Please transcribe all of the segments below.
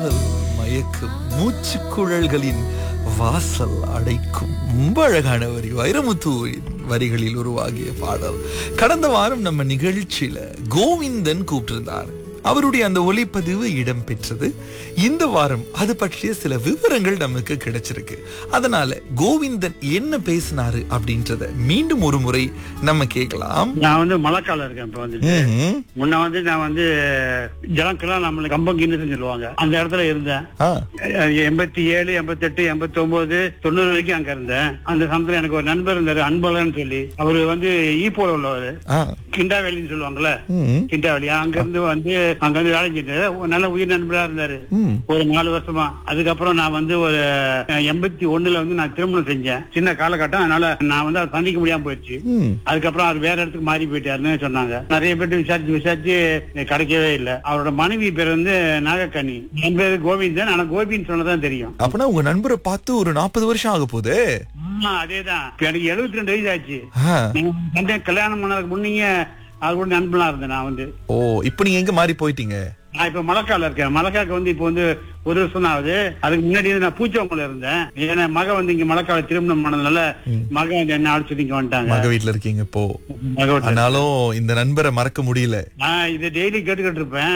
மயக்கும் மூச்சு குழல்களின் வாசல் அடைக்கும் ரொம்ப அழகான வரி வைரமுத்துவின் வரிகளில் உருவாகிய பாடல் கடந்த வாரம் நம்ம நிகழ்ச்சியில கோவிந்தன் கூப்பிட்டிருந்தார் அவருடைய அந்த ஒளிப்பதிவு இடம் பெற்றது இந்த வாரம் அது பற்றிய சில விவரங்கள் நமக்கு கிடைச்சிருக்கு அதனால கோவிந்தன் என்ன பேசினாரு அப்படின்றத மீண்டும் ஒரு முறை நம்ம கேட்கலாம் நான் வந்து மழைக்காலம் இருக்கேன் இப்ப வந்துட்டு ம்ஹும். முன்ன வந்து நான் வந்து ஜலங்கெல்லாம் நம்மளுக்கு கம்பங்கின்னு சொல்லுவாங்க அந்த இடத்துல இருந்தேன் ஆ, எண்பத்தி ஏழு எண்பத்தி எட்டு எண்பத்தி ஒன்பது தொண்ணூறு வரைக்கும் அங்க இருந்தேன் அந்த சமயத்துல எனக்கு ஒரு நண்பர் இருந்தாரு அன்பழகன் சொல்லி அவரு வந்து ஈப்போல உள்ளவர் ஆ, கிண்டாவேலின்னு சொல்லுவாங்கல்ல ம், கிண்டாவேலி அங்க இருந்து வந்து அங்க வந்து வேலை செஞ்சாரு ஒரு நல்ல உயிர் நண்பரா இருந்தாரு ம். ஒரு நாலு வருஷமா அதுக்கப்புறம் நான் வந்து ஒரு எண்பத்தி ஒண்ணுல வந்து நான் திருமணம் செஞ்சேன் சின்ன காலகட்டம் அதனால நான் வந்து அதை சந்திக்க முடியாம போயிடுச்சு ம். அதுக்கப்புறம் அவர் வேற இடத்துக்கு மாறி போயிட்டாருன்னு சொன்னாங்க நிறைய பேர் விசாரிச்சு விசாரிச்சு கிடைக்கவே இல்லை அவரோட மனைவி பேர் வந்து நாகக்கனி என் பேரு கோவிந்தன் ஆனா கோபின்னு சொன்னதான் தெரியும் அப்பனா உங்க நண்பரை பார்த்து ஒரு நாற்பது வருஷம் ஆக போகுது ஆமா அதேதான் இப்ப எனக்கு எழுபத்தி ரெண்டு வயசு ஆச்சு ஆ. நீங்க சண்டே கல்யாணம் பண்ணதுக்கு முன்னீங்க அது கூட நண்பனா இருந்தேன் நான் வந்து ஓ இப்ப நீங்க எங்க மாறி போயிட்டீங்க நான் இப்ப மலக்கால இருக்கேன் மலக்காக்கு வந்து இப்ப வந்து ஒரு வருஷம் தான் ஆகுது அதுக்கு முன்னாடி வந்து நான் பூச்சவங்கள இருந்தேன் ஏன்னா மக வந்து இங்க மலக்கால திருமணம் பண்ணதுனால மக வந்து என்ன அழைச்சிட்டு இங்க வந்துட்டாங்க மக வீட்ல இருக்கீங்க இப்போ மக வீட்டுல. ஆனாலும் இந்த நண்பரை மறக்க முடியல நான் இது டெய்லி கேட்டுக்கிட்டு இருப்பேன்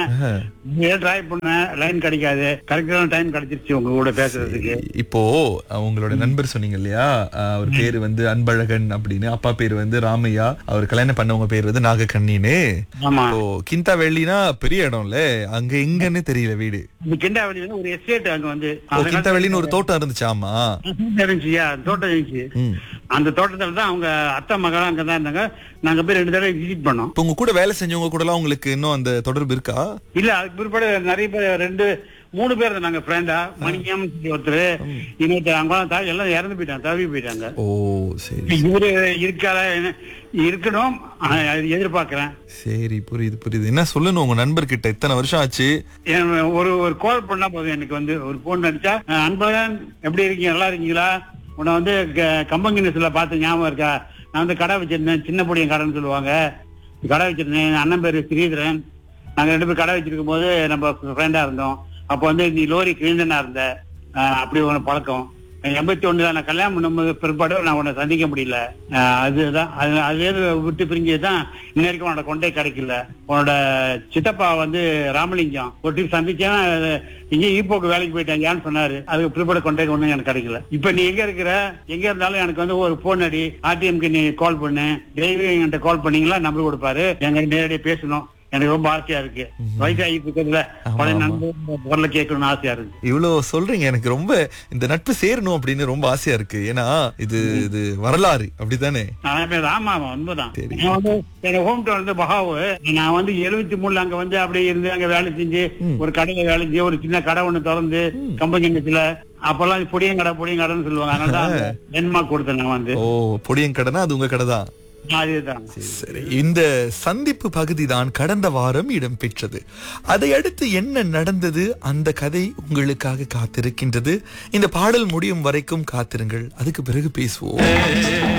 ட்ரை பண்ணேன் லைன் கிடைக்காது கரெக்டான டைம் கிடைச்சிருச்சு உங்க கூட பேசுறதுக்கு இப்போ அஹ், உங்களோட நண்பர் சொன்னீங்க இல்லையா அஹ், அவர் பேரு வந்து அன்பழகன் அப்படின்னு அப்பா பேரு வந்து ராமையா அவர் கல்யாணம் பண்ணவங்க பேர் வந்து நாகக்கண்ணின்னு ஆமா இப்போ கிந்தா வெள்ளினா பெரிய இடம்ல அங்க எங்கன்னு தெரியல வீடு இந்த கிண்டாவளி வந்து ஒரு எஸ்டேட் அங்க வந்து ஓ கிந்தா வெள்ளின்னு ஒரு தோட்டம் இருந்துச்சு ஆமா இருந்துச்சுயா தோட்டம் இருந்துச்சு ம். அந்த தோட்டத்துல தான் அவங்க அத்தை மகளும் அங்கதான் இருந்தாங்க நாங்க போய் ரெண்டு தடவை விசிட் பண்ணோம் இப்போ உங்க கூட வேலை செஞ்சவங்க கூட எல்லாம் உங்களுக்கு இன்னும் அந்த தொடர்பு இருக்கா இல்ல அதுக்கு பிற்பாடு நிறைய பேர் ரெண்டு மூணு பேர் இருந்தாங்க ஃப்ரெண்டா மணிக்கம் ஒருத்தர் இன்னொருத்தர் அவங்க தா- எல்லாம் இறந்து போயிட்டாங்க தவி போயிட்டாங்க ஓ சரி இவரு இருக்காத இருக்கணும் ஆனா, அது எதிர்பார்க்கிறேன் சரி புரியுது புரியுது என்ன சொல்லணும் உங்க நண்பர்கிட்ட இத்தனை வருஷம் ஆச்சு என் ஒரு ஒரு கால் பண்ணா போதும் எனக்கு வந்து ஒரு போன் அடிச்சா "அஹ், அன்பழகன் எப்படி இருக்கீங்க நல்லா இருக்கீங்களா உன்னை வந்து க- கம்பங்கி நியூஸ்ல பார்த்து ஞாபகம் இருக்கா நான் வந்து கடை வச்சிருந்தேன் சின்ன பொடியன் கடைன்னு சொல்லுவாங்க கடை வச்சிருந்தேன் என் அண்ணன் பேரு ஸ்ரீதரன் நாங்க ரெண்டு பேரும் கடை வச்சிருக்கும் போது நம்ம ஃப்ரெண்டா இருந்தோம் அப்போ வந்து நீ லோரி கிழிந்தனா இருந்த அஹ், அப்படி ஒரு பழக்கம் எண்பத்தி ஒண்ணுல நான் கல்யாணம் பண்ணும்போது பிற்பாடு நான் உன்னை சந்திக்க முடியல அஹ் அதுதான் அது அதே விட்டு பிரிஞ்சதுதான் இன்ன வரைக்கும் உன்னோட கொண்டே கிடைக்கல உன்னோட சித்தப்பா வந்து ராமலிங்கம் ஒரு ட்ரிப் சந்திச்சேன் இங்கே ஈப்போக்கு வேலைக்கு போயிட்டாங்கன்னு சொன்னாரு அதுக்கு பிற்பாடு கொண்டே ஒண்ணும் எனக்கு கிடைக்கல இப்ப நீ எங்க இருக்கிற எங்க இருந்தாலும் எனக்கு வந்து ஒரு போன் அடி ஆர்டிஎம்க்கு நீ கால் பண்ணு டெய்லி என்கிட்ட கால் பண்ணீங்களா நம்பர் கொடுப்பாரு எங்க நேரடியாக பேசணும் எனக்கு ரொம்ப ஆசையா இருக்கு வயசாகிட்டு இருக்கிறதுல பழைய நண்பர் குரல கேட்கணும்னு ஆசையா இருக்கு இவ்வளவு சொல்றீங்க எனக்கு ரொம்ப இந்த நட்பு சேரணும் அப்படின்னு ரொம்ப ஆசையா இருக்கு ஏன்னா இது இது வரலாறு அப்படித்தானே ஆமா ஆமா ஆமா, உண்மைதான் சரி. நான் வந்து என் ஹோம் டவுன் வந்து பகாவு நான் வந்து எழுபத்தி மூணுல அங்க வந்து அப்படியே இருந்து அங்க வேலை செஞ்சு ஒரு கடையில வேலை செஞ்சு ஒரு சின்ன கடை ஒண்ணு திறந்து கம்பங்கத்துல அப்பெல்லாம் புடியன் கடை புடியன் கடைன்னு சொல்லுவாங்க அதனால தான் டென்மார்க் கொடுத்தேன் நான் வந்து ஓ பொடியன் கடைனா அது உங்க கடை தான் அதேதான் சரி இந்த சந்திப்பு பகுதி தான் கடந்த வாரம் இடம்பெற்றது அதை அடுத்து என்ன நடந்தது அந்த கதை உங்களுக்காக காத்திருக்கின்றது இந்த பாடல் முடியும் வரைக்கும் காத்திருங்கள் அதுக்கு பிறகு பேசுவோம்